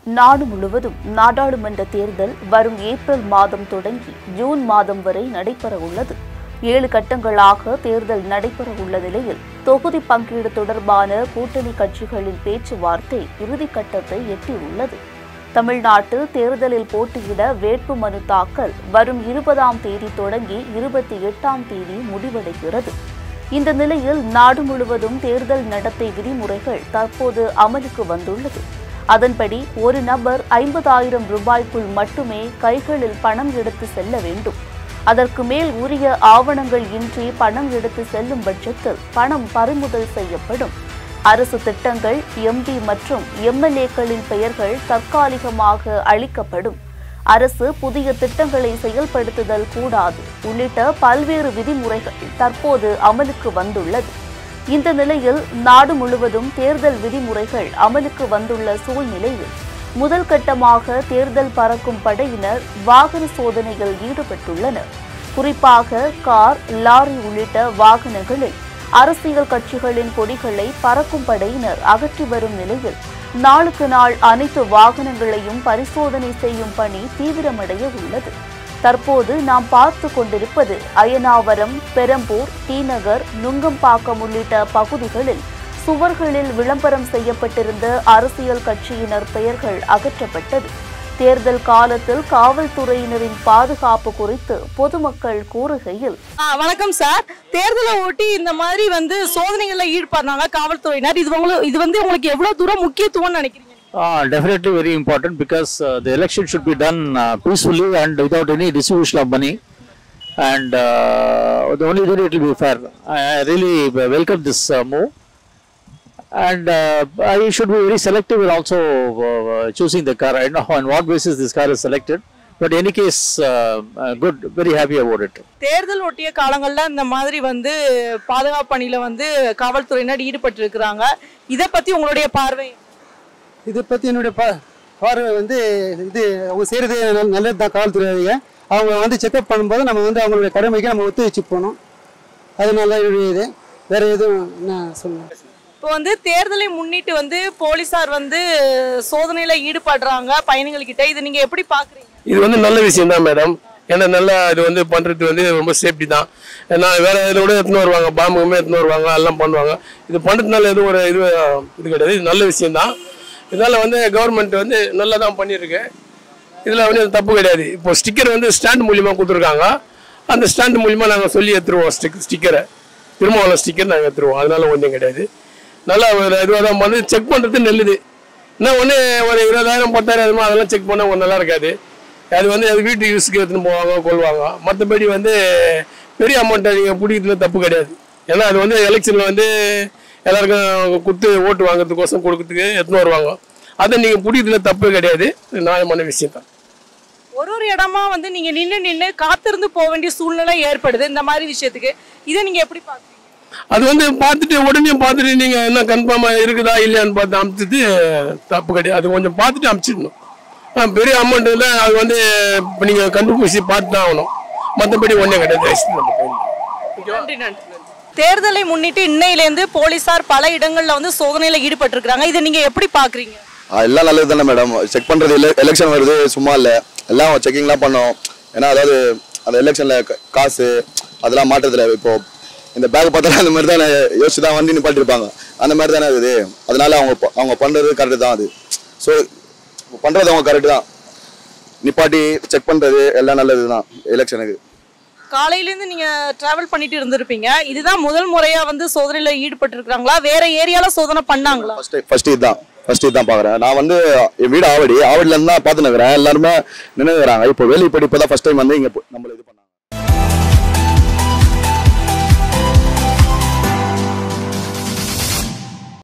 நாடு முழுவதும் நாடாளுமன்ற தேர்தல் வரும் ஏப்ரல் மாதம் தொடங்கி ஜூன் மாதம் வரை நடைபெற உள்ளது ஏழு கட்டங்களாக தேர்தல் நடைபெற உள்ள நிலையில் தொகுதி பங்கீடு தொடர்பான கூட்டணி கட்சிகளின் பேச்சுவார்த்தை இறுதிக்கட்டத்தை எட்டியுள்ளது தமிழ்நாட்டில் தேர்தலில் போட்டியிட வேட்பு மனு தாக்கல் வரும் இருபதாம் தேதி தொடங்கி இருபத்தி எட்டாம் தேதி முடிவடைகிறது இந்த நிலையில் நாடு முழுவதும் தேர்தல் நடத்தை விதிமுறைகள் தற்போது அமலுக்கு வந்துள்ளது அதன்படி ஒரு நபர் ஐம்பதாயிரம் ரூபாய்க்குள் மட்டுமே கைகளில் பணம் எடுத்து செல்ல வேண்டும் அதற்கு மேல் உரிய ஆவணங்கள் இன்றி பணம் எடுத்து செல்லும் பட்சத்தில் பணம் பறிமுதல் செய்யப்படும் அரசு திட்டங்கள் எம்பி மற்றும் எம்எல்ஏக்களின் பெயர்கள் தற்காலிகமாக அளிக்கப்படும் அரசு புதிய திட்டங்களை செயல்படுத்துதல் கூடாது உள்ளிட்ட பல்வேறு விதிமுறைகள் தற்போது அமலுக்கு வந்துள்ளது இந்த நிலையில் நாடு முழுவதும் தேர்தல் விதிமுறைகள் அமலுக்கு வந்துள்ள சூழ்நிலையில் முதல் கட்டமாக தேர்தல் பறக்கும் படையினர் வாகன சோதனையில் ஈடுபட்டுள்ளனர் குறிப்பாக கார் லாரி உள்ளிட்ட வாகனங்களில் அரசியல் கட்சிகளின் கொடிகளை பறக்கும் படையினர் அகற்றி வரும் நிலையில் நாளுக்கு நாள் அனைத்து வாகனங்களையும் பரிசோதனை செய்யும் பணி தீவிரமடைய உள்ளது தற்போது நாம் பார்த்து கொண்டிருப்பது அயனாவரம் பெரம்பூர் டிநகர் நுங்கம்பாக்கம் உள்ளிட்ட பகுதிகளில் சுவர்களில் விளம்பரம் செய்யப்பட்டிருந்த அரசியல் கட்சியினர் பெயர்கள் அகற்றப்பட்டது தேர்தல் காலத்தில் காவல்துறையினரின் பாதுகாப்பு குறித்து பொதுமக்கள் கூறுகையில் ஆ, வணக்கம் சார் தேர்தலை ஒட்டி இந்த மாதிரி வந்து சோதனைகள்ல ஈடுபடுறாங்க காவல்துறையினர் இது உங்களுக்கு இது வந்து உங்களுக்கு எவ்வளவு தூரம் முக்கியத்துவம்னு நினைக்கிறீங்க Uh, definitely very important because uh, the election should be done uh, peacefully and without any distribution of money. And uh, the only way it will be fair. I I really welcome this uh, move. And uh, I should be very selective in also uh, choosing the car. I don't know on what basis this car is selected. But in any case, uh, uh, good, very happy about it. தேர்தல் ஒட்டிய காலங்கள்ல இந்த மாதிரி வந்து பாதுகாப்பு பணியில வந்து காவல்துறையினர் ஈடுபட்டு இருக்கிறாங்க இதை பத்தி உங்களுடைய பார்வை இதை பற்றி என்னுடைய பா பார்வை வந்து இது அவங்க செய்கிறது நல்லது தான் காவல்துறையாக அவங்க வந்து செக்அப் பண்ணும்போது நம்ம வந்து அவங்களுடைய கடமைக்கு நம்ம ஒத்துழைச்சு போகணும் அது நல்ல என்னுடைய இது வேறு எதுவும் என்ன சொல்லணும் இப்போ வந்து தேர்தலை முன்னிட்டு வந்து போலீசார் வந்து சோதனையில ஈடுபடுறாங்க பயணிகள் கிட்ட இது நீங்க எப்படி பாக்குறீங்க இது வந்து நல்ல விஷயம் தான் மேடம் ஏன்னா நல்லா இது வந்து பண்ணுறது வந்து ரொம்ப சேஃப்டி தான் ஏன்னா வேற இதில் கூட எடுத்துன்னு வருவாங்க பாம்புமே எடுத்துன்னு வருவாங்க எல்லாம் பண்ணுவாங்க இது பண்ணுறதுனால எதுவும் ஒரு இது இது கிடையாது இது நல்ல விஷயம் தான் இதனால் வந்து கவர்மெண்ட் வந்து நல்லா தான் பண்ணியிருக்கு இதில் வந்து அது தப்பு கிடையாது இப்போ ஸ்டிக்கர் வந்து ஸ்டாண்ட் மூலியமாக கொடுத்துருக்காங்க அந்த ஸ்டாண்ட் மூலியமாக நாங்கள் சொல்லி எடுத்துருவோம் ஸ்டிக் ஸ்டிக்கரை திருமாவளம் ஸ்டிக்கர் நாங்கள் எடுத்துருவோம் அதனால ஒன்றும் கிடையாது நல்லா ஒரு இதுவாக தான் வந்து செக் பண்ணுறது நல்லது என்ன ஒன்று ஒரு இருபதாயிரம் பத்தாயிரம் அதெல்லாம் செக் பண்ணால் ஒன்றும் நல்லா இருக்காது அது வந்து அது வீட்டு யூஸ்க்கு எடுத்துன்னு போவாங்க கொள்வாங்க மற்றபடி வந்து பெரிய அமௌண்ட்டை நீங்கள் பிடிக்கிறதுல தப்பு கிடையாது ஏன்னா அது வந்து எலெக்ஷனில் வந்து எல்லாருக்கும் கொடுத்து ஓட்டு வாங்குறதுக்கோசம் கொடுக்கறதுக்கு எடுத்துன்னு வருவாங்க அதை நீங்கள் பிடிக்கிறதுல தப்பு கிடையாது இது நியாயமான விஷயம் தான் ஒரு ஒரு இடமா வந்து நீங்க நின்னு நின்னு காத்திருந்து போக வேண்டிய சூழ்நிலை ஏற்படுது இந்த மாதிரி விஷயத்துக்கு இதை நீங்க எப்படி பாக்குறீங்க அது வந்து பார்த்துட்டு உடனே பார்த்துட்டு நீங்கள் என்ன கன்ஃபார்மாக இருக்குதா இல்லையான்னு பார்த்து அமுச்சுட்டு தப்பு கிடையாது அது கொஞ்சம் பார்த்துட்டு அமுச்சிடணும் ஆ, பெரிய அமௌண்ட் இல்லை அது வந்து இப்போ நீங்கள் கண்டுபிடிச்சி பார்த்து தான் ஆகணும் மற்றபடி ஒன்றும் கிடையாது நம்ம கையில் நன்றி நன்றி தேர்தலை முன்னிட்டு இன்னையிலேருந்து போலீசார் பல இடங்கள்ல வந்து சோதனையில ஈடுபட்டு இருக்காங்க இதை நீங்க எப்படி பாக்குறீங்க ஆ, எல்லாம் நல்லது தானே மேடம் செக் பண்ணுறது இல்லை எலெக்ஷன் வருது சும்மா இல்லை எல்லாம் செக்கிங்லாம் பண்ணோம் ஏன்னா அதாவது அந்த எலெக்ஷனில் காசு அதெல்லாம் மாற்றத்தில் இப்போ இந்த பேக் பார்த்தாலும் அந்த மாதிரி தானே யோசிச்சு தான் வண்டி நிப்பாட்டிருப்பாங்க அந்த மாதிரி தானே இருக்குது அதனால அவங்க ப- அவங்க பண்ணுறது கரெக்டு தான் அது ஸோ பண்ணுறது அவங்க கரெக்டு தான் நிப்பாட்டி செக் பண்ணுறது எல்லாம் நல்லது தான் எலெக்ஷனுக்கு காலையிலேருந்து நீங்க டிராவல் பண்ணிட்டு இருந்திருப்பீங்க இதுதான் முதல் முறையா வந்து சோதனையில ஈடுபட்டு இருக்காங்களா வேற ஏரியால சோதனை பண்ணாங்களா ஃபர்ஸ்ட் ஃபர்ஸ்ட் இதுதான் ஃபர்ஸ்ட் இதுதான் பார்க்குறேன் நான் வந்து என் வீடு ஆவடி ஆவடியில இருந்து தான் பார்த்துன்னு இருக்கிறேன் எல்லாருமே நின்றுக்கிறாங்க இப்போ வேலைப்படி இப்போ தான் ஃபர்ஸ்ட் டைம் வந்து இங்கே நம்மளுக்கு இது